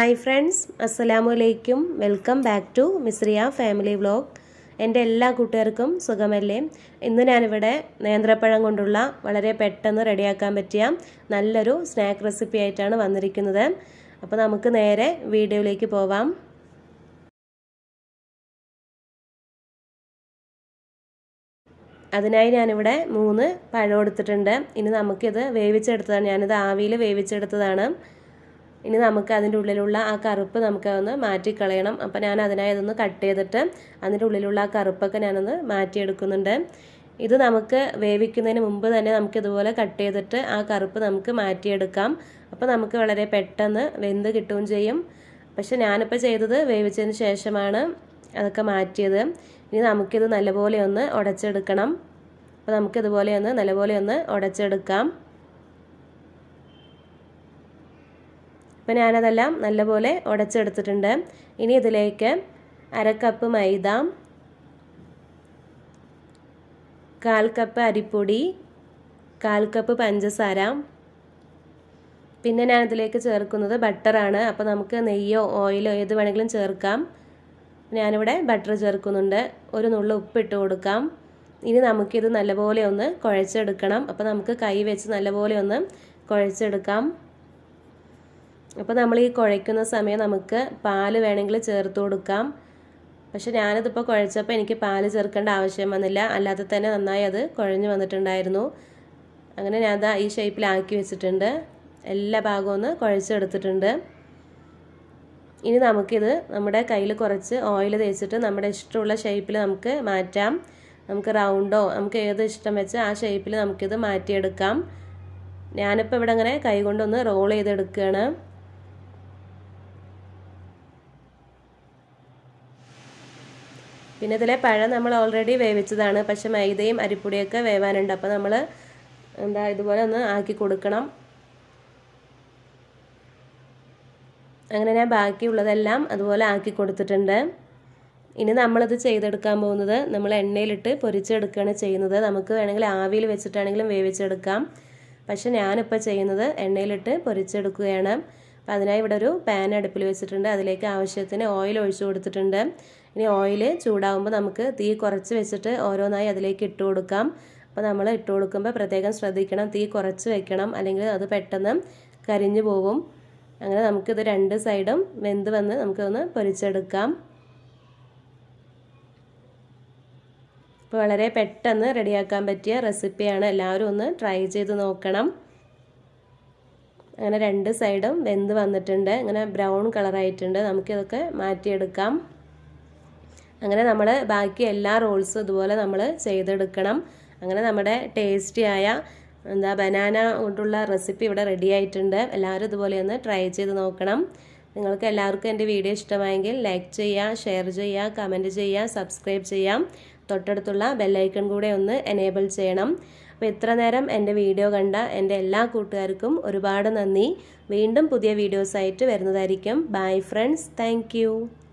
hi friends അസ്സലാമു അലൈക്കും welcome back to Misriya family vlog എൻ്റെ എല്ലാ കൂട്ടുകാർക്കും സുഖമല്ലേ ഇന്ന് ഞാനിവിടെ നേന്ത്രപ്പഴം കൊണ്ടുള്ള വളരെ പെട്ടെന്ന് റെഡിയാക്കാൻ പറ്റിയ നല്ലൊരു സ്നാക്ക് റെസിപ്പി ആയിട്ടാണ് വന്നിരിക്കുന്നത് അപ്പോൾ നമുക്ക് നേരെ വീഡിയോയിലേക്ക് പോവാം അതിനായി ഞാനിവിടെ മൂന്ന് പഴം എടുത്തിട്ടുണ്ട് ഇനി നമുക്കിത് വേവിച്ചെടുത്തതാണ് ഞാനിത് ആവിയിൽ വേവിച്ചെടുത്തതാണ് ഇനി നമുക്ക് അതിൻ്റെ ഉള്ളിലുള്ള ആ കറുപ്പ് നമുക്കതൊന്ന് മാറ്റിക്കളയണം അപ്പോൾ ഞാൻ അതിനായി അതൊന്ന് കട്ട് ചെയ്തിട്ട് അതിൻ്റെ ഉള്ളിലുള്ള ആ കറുപ്പൊക്കെ ഞാനൊന്ന് മാറ്റിയെടുക്കുന്നുണ്ട് ഇത് നമുക്ക് വേവിക്കുന്നതിന് മുമ്പ് തന്നെ നമുക്ക് ഇതുപോലെ കട്ട് ചെയ്തിട്ട് ആ കറുപ്പ് നമുക്ക് മാറ്റിയെടുക്കാം അപ്പോൾ നമുക്ക് വളരെ പെട്ടെന്ന് വെന്ത് കിട്ടുകയും ചെയ്യും പക്ഷെ ഞാനിപ്പോൾ ചെയ്തത് വേവിച്ചതിന് ശേഷമാണ് അതൊക്കെ മാറ്റിയത് ഇനി നമുക്കിത് നല്ലപോലെ ഒന്ന് ഉടച്ചെടുക്കണം അപ്പോൾ നമുക്കിതുപോലെ ഒന്ന് നല്ലപോലെ ഒന്ന് ഉടച്ചെടുക്കാം അപ്പോൾ ഞാനതെല്ലാം നല്ലപോലെ ഉടച്ചെടുത്തിട്ടുണ്ട് ഇനി ഇതിലേക്ക് അരക്കപ്പ് മൈദ കാൽ കപ്പ് അരിപ്പൊടി കാൽ കപ്പ് പഞ്ചസാര പിന്നെ ഞാൻ ഇതിലേക്ക് ചേർക്കുന്നത് ബട്ടറാണ് അപ്പോൾ നമുക്ക് നെയ്യോ ഓയിലോ ഏത് വേണമെങ്കിലും ചേർക്കാം ഞാനിവിടെ ബട്ടർ ചേർക്കുന്നുണ്ട് ഒരു നുള്ള ഉപ്പിട്ട് കൊടുക്കാം ഇനി നമുക്കിത് നല്ലപോലെ ഒന്ന് കുഴച്ചെടുക്കണം അപ്പോൾ നമുക്ക് കൈ വെച്ച് നല്ലപോലെ ഒന്ന് കുഴച്ചെടുക്കാം അപ്പോൾ നമ്മൾ ഈ കുഴയ്ക്കുന്ന സമയം നമുക്ക് പാല് വേണമെങ്കിൽ ചേർത്ത് കൊടുക്കാം പക്ഷെ ഞാനിതിപ്പോൾ കുഴച്ചപ്പോൾ എനിക്ക് പാല് ചേർക്കേണ്ട ആവശ്യം വന്നില്ല അല്ലാതെ തന്നെ നന്നായി അത് കുഴഞ്ഞു വന്നിട്ടുണ്ടായിരുന്നു അങ്ങനെ ഞാൻ അതാ ഈ ഷേപ്പിലാക്കി വെച്ചിട്ടുണ്ട് എല്ലാ ഭാഗവും ഒന്ന് കുഴച്ചെടുത്തിട്ടുണ്ട് ഇനി നമുക്കിത് നമ്മുടെ കയ്യിൽ കുറച്ച് ഓയിൽ തേച്ചിട്ട് നമ്മുടെ ഇഷ്ടമുള്ള ഷേപ്പിൽ നമുക്ക് മാറ്റാം നമുക്ക് റൗണ്ടോ നമുക്ക് ഏത് ഇഷ്ടം വെച്ച് ആ ഷേപ്പിൽ നമുക്കിത് മാറ്റിയെടുക്കാം ഞാനിപ്പോൾ ഇവിടെ അങ്ങനെ കൈ കൊണ്ടൊന്ന് റോൾ ചെയ്തെടുക്കുകയാണ് പിന്നെ ഇതിലെ പഴം നമ്മൾ ഓൾറെഡി വേവിച്ചതാണ് പക്ഷെ മൈദയും അരിപ്പൊടിയൊക്കെ വേവാനുണ്ട് അപ്പോൾ നമ്മൾ എന്താ ഇതുപോലെ ഒന്ന് ആക്കി കൊടുക്കണം അങ്ങനെ ഞാൻ ബാക്കിയുള്ളതെല്ലാം അതുപോലെ ആക്കി കൊടുത്തിട്ടുണ്ട് ഇനി നമ്മളിത് ചെയ്തെടുക്കാൻ പോകുന്നത് നമ്മൾ എണ്ണയിലിട്ട് പൊരിച്ചെടുക്കുകയാണ് ചെയ്യുന്നത് നമുക്ക് വേണമെങ്കിൽ ആവിയിൽ വെച്ചിട്ടാണെങ്കിലും വേവിച്ചെടുക്കാം പക്ഷെ ഞാനിപ്പോൾ ചെയ്യുന്നത് എണ്ണയിലിട്ട് പൊരിച്ചെടുക്കുകയാണ് അപ്പോൾ അതിനായി ഇവിടെ ഒരു പാൻ അടുപ്പിൽ വെച്ചിട്ടുണ്ട് അതിലേക്ക് ആവശ്യത്തിന് ഓയിൽ ഒഴിച്ചു കൊടുത്തിട്ടുണ്ട് ഇനി ഓയിൽ ചൂടാകുമ്പോൾ നമുക്ക് തീ കുറച്ച് വെച്ചിട്ട് ഓരോന്നായി അതിലേക്ക് ഇട്ട് കൊടുക്കാം അപ്പോൾ നമ്മൾ ഇട്ട് കൊടുക്കുമ്പോൾ പ്രത്യേകം ശ്രദ്ധിക്കണം തീ കുറച്ച് വെക്കണം അല്ലെങ്കിൽ അത് പെട്ടെന്ന് കരിഞ്ഞു പോകും അങ്ങനെ നമുക്കിത് രണ്ട് സൈഡും വെന്ത് വന്ന് നമുക്കൊന്ന് പൊരിച്ചെടുക്കാം ഇപ്പോൾ വളരെ പെട്ടെന്ന് റെഡിയാക്കാൻ പറ്റിയ റെസിപ്പിയാണ് എല്ലാവരും ഒന്ന് ട്രൈ ചെയ്ത് നോക്കണം അങ്ങനെ രണ്ട് സൈഡും വെന്ത് വന്നിട്ടുണ്ട് അങ്ങനെ ബ്രൗൺ കളറായിട്ടുണ്ട് നമുക്കിതൊക്കെ മാറ്റിയെടുക്കാം അങ്ങനെ നമ്മൾ ബാക്കി എല്ലാ റോൾസും ഇതുപോലെ നമ്മൾ ചെയ്തെടുക്കണം അങ്ങനെ നമ്മുടെ ടേസ്റ്റിയായ എന്താ ബനാന കൊണ്ടുള്ള റെസിപ്പി ഇവിടെ റെഡി ആയിട്ടുണ്ട് എല്ലാവരും ഇതുപോലെ ഒന്ന് ട്രൈ ചെയ്ത് നോക്കണം നിങ്ങൾക്ക് എല്ലാവർക്കും എൻ്റെ വീഡിയോ ഇഷ്ടമായെങ്കിൽ ലൈക്ക് ചെയ്യുക ഷെയർ ചെയ്യുക കമൻറ്റ് ചെയ്യുക സബ്സ്ക്രൈബ് ചെയ്യാം തൊട്ടടുത്തുള്ള ബെല്ലൈക്കൺ കൂടെ ഒന്ന് എനേബിൾ ചെയ്യണം അപ്പോൾ ഇത്ര നേരം എൻ്റെ വീഡിയോ കണ്ട എൻ്റെ എല്ലാ കൂട്ടുകാർക്കും ഒരുപാട് നന്ദി വീണ്ടും പുതിയ വീഡിയോസായിട്ട് വരുന്നതായിരിക്കും ബൈ ഫ്രണ്ട്സ് താങ്ക്